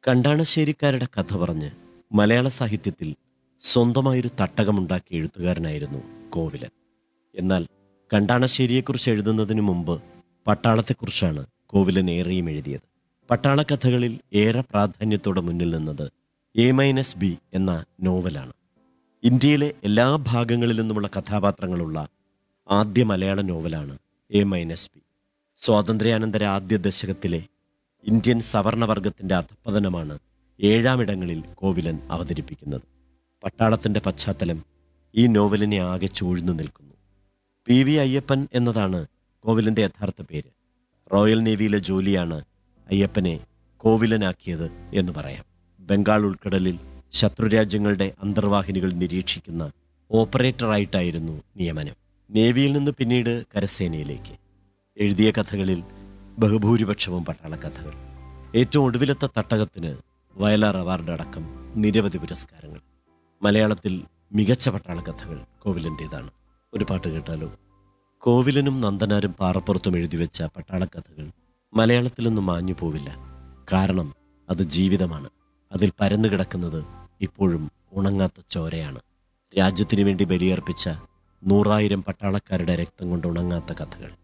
കണ്ടാണശ്ശേരിക്കാരുടെ കഥ പറഞ്ഞ് മലയാള സാഹിത്യത്തിൽ സ്വന്തമായൊരു തട്ടകമുണ്ടാക്കിയ എഴുത്തുകാരനായിരുന്നു കോവിലൻ എന്നാൽ കണ്ടാണശ്ശേരിയെക്കുറിച്ച് എഴുതുന്നതിനു മുമ്പ് പട്ടാളത്തെക്കുറിച്ചാണ് കോവിലൻ ഏറെയും എഴുതിയത് പട്ടാള കഥകളിൽ ഏറെ പ്രാധാന്യത്തോടെ മുന്നിൽ നിന്നത് എ മൈനസ് ബി എന്ന നോവലാണ് ഇന്ത്യയിലെ എല്ലാ ഭാഗങ്ങളിൽ നിന്നുമുള്ള കഥാപാത്രങ്ങളുള്ള ആദ്യ മലയാള നോവലാണ് എ മൈനസ് ബി സ്വാതന്ത്ര്യാനന്തര ആദ്യ ദശകത്തിലെ ഇന്ത്യൻ സവർണവർഗത്തിന്റെ അധപ്പതനമാണ് ഏഴാമിടങ്ങളിൽ കോവിലൻ അവതരിപ്പിക്കുന്നത് പട്ടാളത്തിന്റെ പശ്ചാത്തലം ഈ നോവലിനെ ആകെ ചൂഴ്ന്നു നിൽക്കുന്നു പി വി അയ്യപ്പൻ എന്നതാണ് കോവിലന്റെ യഥാർത്ഥ പേര് റോയൽ നേവിയിലെ ജോലിയാണ് അയ്യപ്പനെ കോവിലനാക്കിയത് എന്ന് പറയാം ബംഗാൾ ഉൾക്കടലിൽ ശത്രുരാജ്യങ്ങളുടെ അന്തർവാഹിനികൾ നിരീക്ഷിക്കുന്ന ഓപ്പറേറ്ററായിട്ടായിരുന്നു നിയമനം നേവിയിൽ നിന്ന് പിന്നീട് കരസേനയിലേക്ക് എഴുതിയ കഥകളിൽ ബഹുഭൂരിപക്ഷവും പട്ടാള കഥകൾ ഏറ്റവും ഒടുവിലത്തെ തട്ടകത്തിന് വയലാർ അവാർഡ് അടക്കം നിരവധി പുരസ്കാരങ്ങൾ മലയാളത്തിൽ മികച്ച പട്ടാള കഥകൾ കോവിലൻ്റേതാണ് ഒരു പാട്ട് കേട്ടാലോ കോവിലനും നന്ദനാരും പാറപ്പുറത്തും എഴുതി വെച്ച പട്ടാള കഥകൾ മലയാളത്തിൽ നിന്നും മാഞ്ഞു പോവില്ല കാരണം അത് ജീവിതമാണ് അതിൽ പരന്നു കിടക്കുന്നത് ഇപ്പോഴും ഉണങ്ങാത്ത ചോരയാണ് രാജ്യത്തിനു വേണ്ടി ബലിയർപ്പിച്ച നൂറായിരം പട്ടാളക്കാരുടെ രക്തം കൊണ്ട് ഉണങ്ങാത്ത കഥകൾ